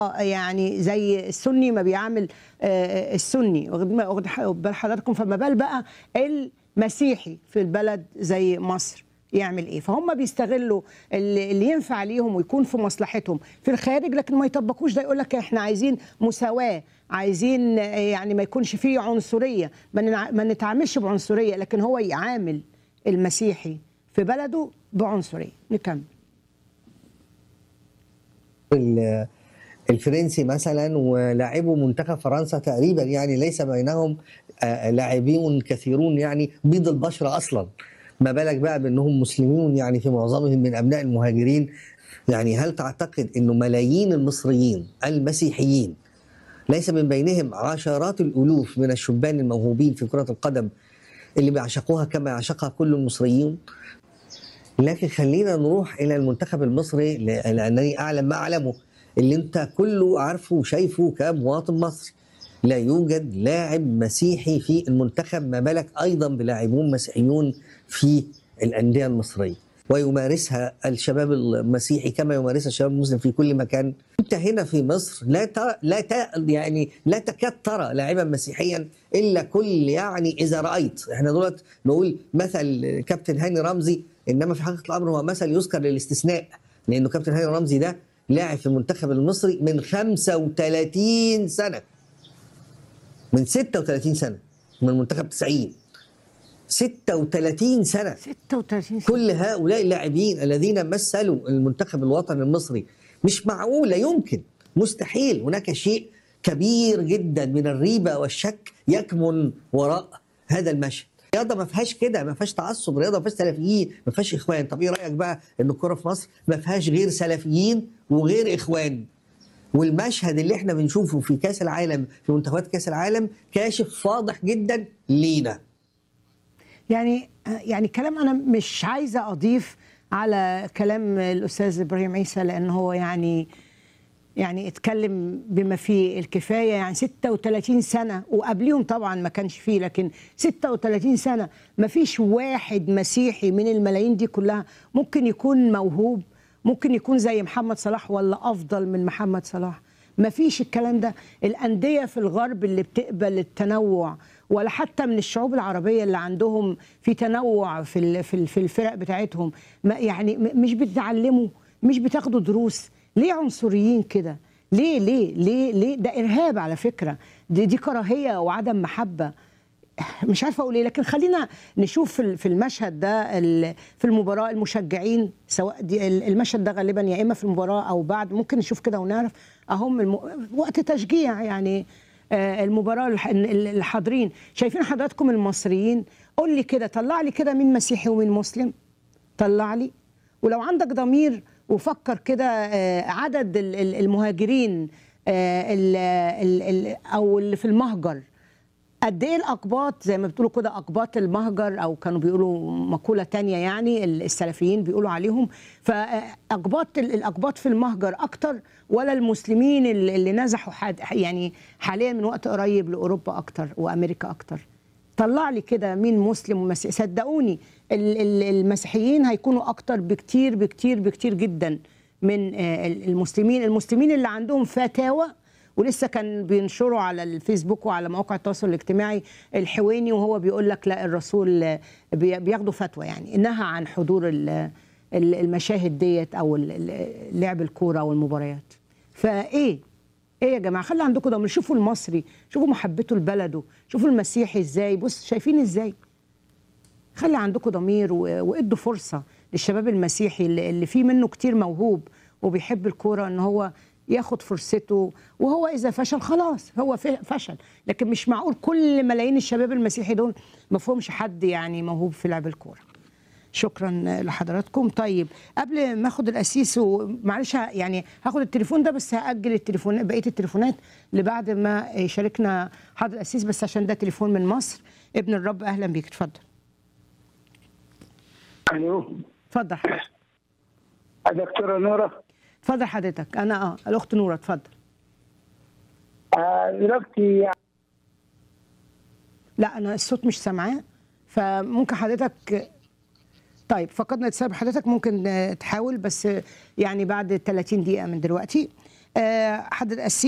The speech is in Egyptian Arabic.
يعني زي السني ما بيعمل آه، السني واخد واخد ح- بال حضراتكم فما بال بقى المسيحي في البلد زي مصر يعمل ايه فهم بيستغلوا اللي اللي ينفع ليهم ويكون في مصلحتهم في الخارج لكن ما يطبقوش ده يقول لك احنا عايزين مساواه عايزين آه، يعني ما يكونش فيه عنصريه ما ننع- ما نتعاملش بعنصريه لكن هو يعامل المسيحي في بلده بعنصريه نكمل ال- الفرنسي مثلا ولاعبو منتخب فرنسا تقريبا يعني ليس بينهم آه، لاعبين كثيرون يعني بيض البشره اصلا ما بالك بقى بانهم مسلمون يعني في معظمهم من ابناء المهاجرين يعني هل تعتقد انه ملايين المصريين المسيحيين ليس من بينهم عشرات الالوف من الشبان الموهوبين في كره القدم اللي بيعشقوها كما يعشقها كل المصريين لكن خلينا نروح الى المنتخب المصري ل- لانني اعلم ما اعلمه اللي انت كله عارفه وشايفه كمواطن مصري لا يوجد لاعب مسيحي في المنتخب ما بالك ايضا بلاعبون مسيحيون في الانديه المصريه ويمارسها الشباب المسيحي كما يمارسها الشباب المسلم في كل مكان انت هنا في مصر لا ترى لا ت... يعني لا تكاد ترى لاعبا مسيحيا الا كل يعني اذا رايت احنا دلوقتي نقول مثل كابتن هاني رمزي انما في حقيقه الامر هو مثل يذكر للاستثناء لانه كابتن هاني رمزي ده لاعب في المنتخب المصري من 35 سنه من 36 سنه من المنتخب 90 36 سنه 36 سنه كل هؤلاء اللاعبين الذين مثلوا المنتخب الوطني المصري مش معقول لا يمكن مستحيل هناك شيء كبير جدا من الريبه والشك يكمن وراء هذا المشهد رياضه ما فيهاش كده ما فيهاش تعصب رياضه ما فيهاش سلفيين ما فيهاش اخوان طب ايه رايك بقى ان الكوره في مصر ما فيهاش غير سلفيين وغير اخوان والمشهد اللي احنا بنشوفه في كاس العالم في منتخبات كاس العالم كاشف واضح جدا لينا يعني يعني كلام انا مش عايزه اضيف على كلام الاستاذ ابراهيم عيسى لان هو يعني يعني اتكلم بما فيه الكفايه يعني 36 سنه وقبليهم طبعا ما كانش فيه لكن 36 سنه ما فيش واحد مسيحي من الملايين دي كلها ممكن يكون موهوب ممكن يكون زي محمد صلاح ولا افضل من محمد صلاح ما فيش الكلام ده الأندية في الغرب اللي بتقبل التنوع ولا حتى من الشعوب العربية اللي عندهم في تنوع في ال- في ال- في الفرق بتاعتهم ما يعني م- مش بتتعلموا مش بتاخدوا دروس ليه عنصريين كده ليه ليه ليه ليه ده إرهاب على فكرة دي, دي كراهية وعدم محبة مش عارفه اقول ايه لكن خلينا نشوف في ال- في المشهد ده ال- في المباراه المشجعين سواء دي ال- المشهد ده غالبا يا اما في المباراه او بعد ممكن نشوف كده ونعرف اهم الم... وقت تشجيع يعني آه، المباراه الح- ال- اللي حاضرين شايفين حضراتكم المصريين قول لي كده طلع لي كده مين مسيحي ومين مسلم طلع لي ولو عندك ضمير وفكر كده آه، عدد ال- ال- المهاجرين آه، ال- ال- ال- او اللي في المهجر قد ايه الاقباط زي ما بتقولوا كده اقباط المهجر او كانوا بيقولوا مقوله تانية يعني السلفيين بيقولوا عليهم فاقباط الاقباط في المهجر اكتر ولا المسلمين اللي اللي نزحوا حد يعني حاليا من وقت قريب لاوروبا اكتر وامريكا اكتر طلع لي كده مين مسلم ومسيحي صدقوني ال- ال- المسيحيين هيكونوا اكتر بكتير بكتير بكتير جدا من آه، المسلمين المسلمين اللي عندهم فتاوى ولسه كان بينشروا على الفيسبوك وعلى مواقع التواصل الاجتماعي الحويني وهو بيقول لك لا الرسول آه، بي- بياخدوا فتوى يعني انها عن حضور ال- ال- المشاهد ديت او ال- ال- لعب الكوره والمباريات فايه ايه يا جماعه خلي عندكم ضمير شوفوا المصري شوفوا محبته لبلده شوفوا المسيحي ازاي بص شايفين ازاي خلي عندكم ضمير و- وادوا فرصه للشباب المسيحي اللي اللي فيه منه كتير موهوب وبيحب الكوره ان هو ياخد فرصته وهو اذا فشل خلاص هو ف- فشل لكن مش معقول كل ملايين الشباب المسيحي دول ما فيهمش حد يعني موهوب في لعب الكوره شكرا لحضراتكم طيب قبل ما اخد الاسيس ومعلش ه- يعني هاخد التليفون ده بس هاجل التليفون بقيه التليفونات لبعد ما يشاركنا حاضر الاسيس بس عشان ده تليفون من مصر ابن الرب اهلا بيك اتفضل الو اتفضل حضرتك دكتوره نوره اتفضل حضرتك انا اه الاخت نوره اتفضل آه، دلوقتي لا انا الصوت مش سامعاه فممكن حضرتك طيب فقدنا اتصال بحضرتك ممكن آه، تحاول بس آه، يعني بعد 30 دقيقه من دلوقتي آه، حضرة القسيس